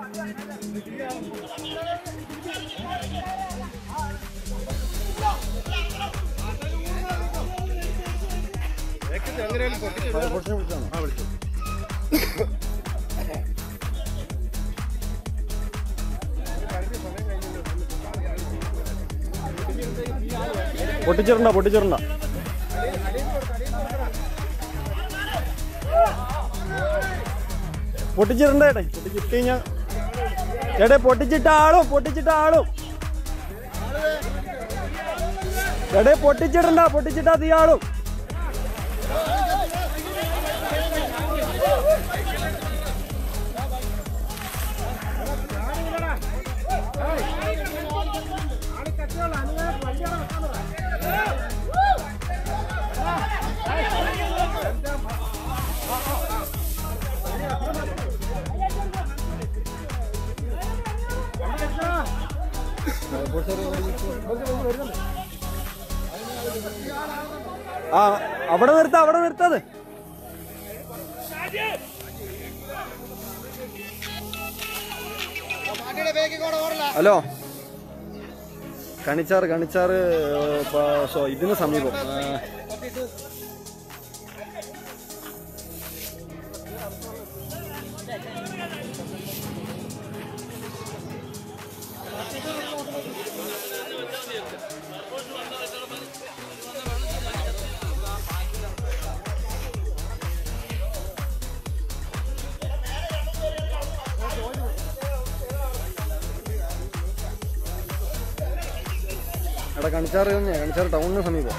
പൊട്ടിച്ചിടണ്ട പൊട്ടിച്ചിടണ്ട പൊട്ടിച്ചിടണ്ട ഏട്ടേ പൊട്ടിച്ചിട്ട് കഴിഞ്ഞാ ചേട്ടേ പൊട്ടിച്ചിട്ട ആളും പൊട്ടിച്ചിട്ട ആളും ചേട്ടേ പൊട്ടിച്ചിടണ്ട പൊട്ടിച്ചിട്ടാ തീ ആളും ആ അവിടെ നിർത്താ അവിടെ നിർത്താത് ഹലോ കണിച്ചാറ് കണിച്ചാറ് ഏ, പ- സോ- ഇതിന് സമീപം ഏ, എടാ കണിച്ചാറ് തന്നെ കണിച്ചാറ് ടൗണിന് സമീപം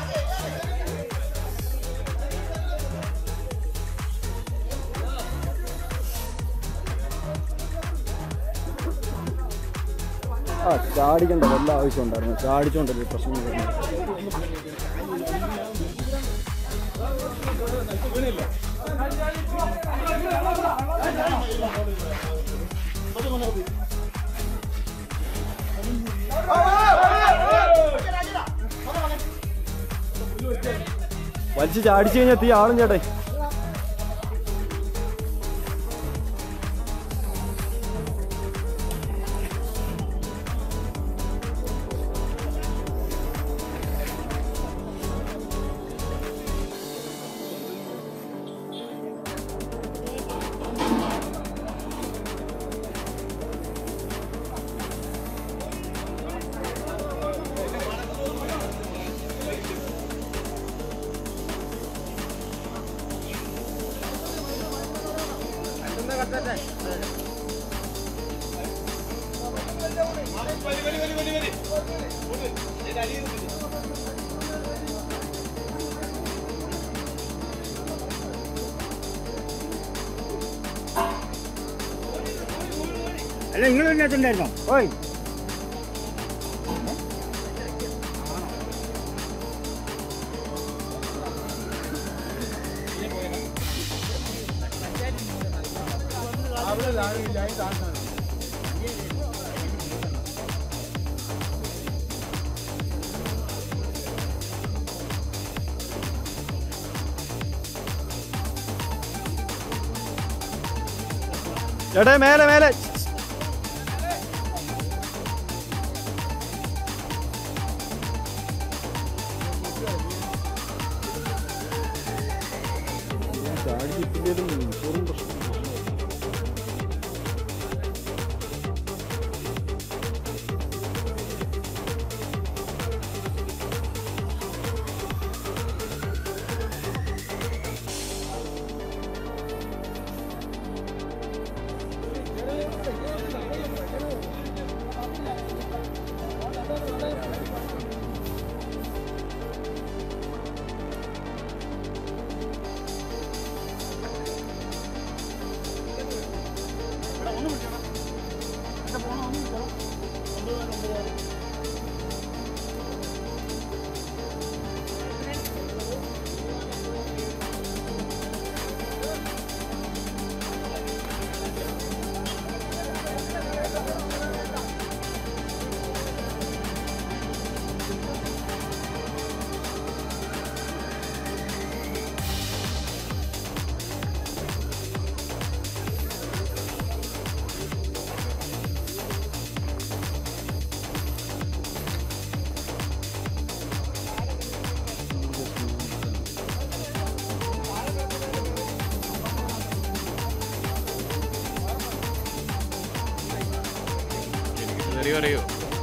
ആ ചാടിക്കണ്ട വല്ല ആവശ്യം ഉണ്ടായിരുന്നു ചാടിച്ചോണ്ടല്ലേ പ്രശ്നം വരുന്നത് വലിച്ച് ചാടിച്ചു കഴിഞ്ഞാൽ തീ ആളും ചേട്ടേ അല്ല നിങ്ങൾ ഇതിനകത്തുണ്ടായിരുന്നോ ഓയ് ചേട്ടേ മേലെ മേലെ തെറി പറയൂ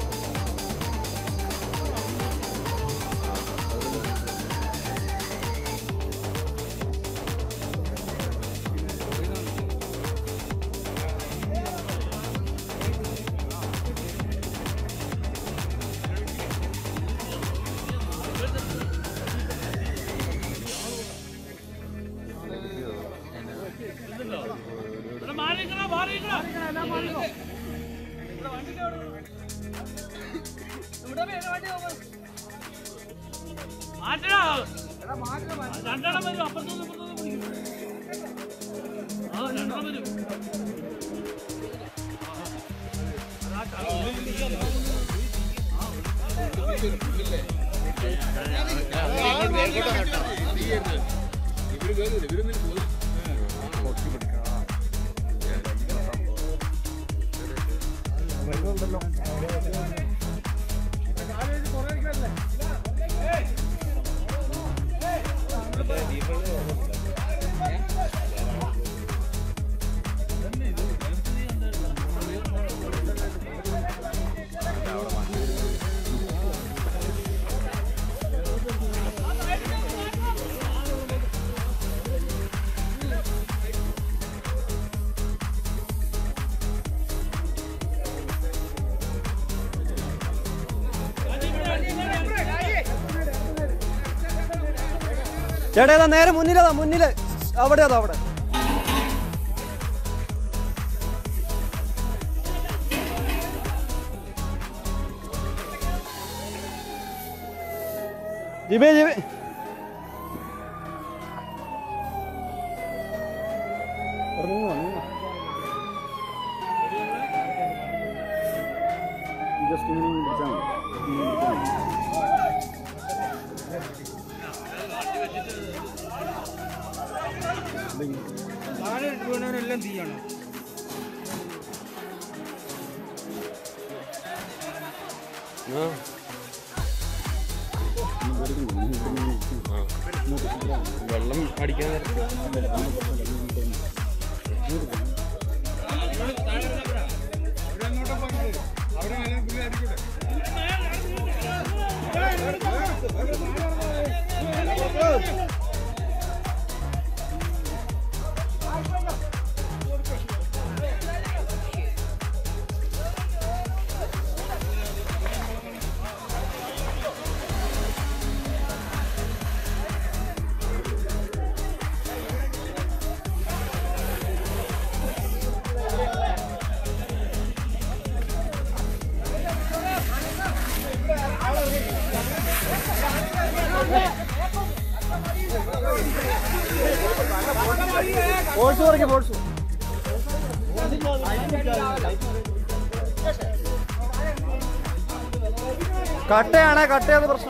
ചേട്ടാ ഏതാ നേരെ മുന്നിലതാ മുന്നില് അവിടെ അതാ അവിടെ ജിബേ ജിബേ അവിടെ നിന്ന് വാ, നിന്ന് വാ. ജസ്റ്റ് ഇങ്ങനെ വിളിച്ചാൽ മതി ഇങ്ങനെ വിളിച്ചാൽ മതി. താഴെ വീണവരെല്ലാം തീയാണ് വെള്ളം അടിക്കാൻ നേരത്ത് ഫോഴ്സ് കുറയ്ക്ക് ഫോഴ്സ് കട്ടയാണേ കട്ടയത് പ്രശ്നം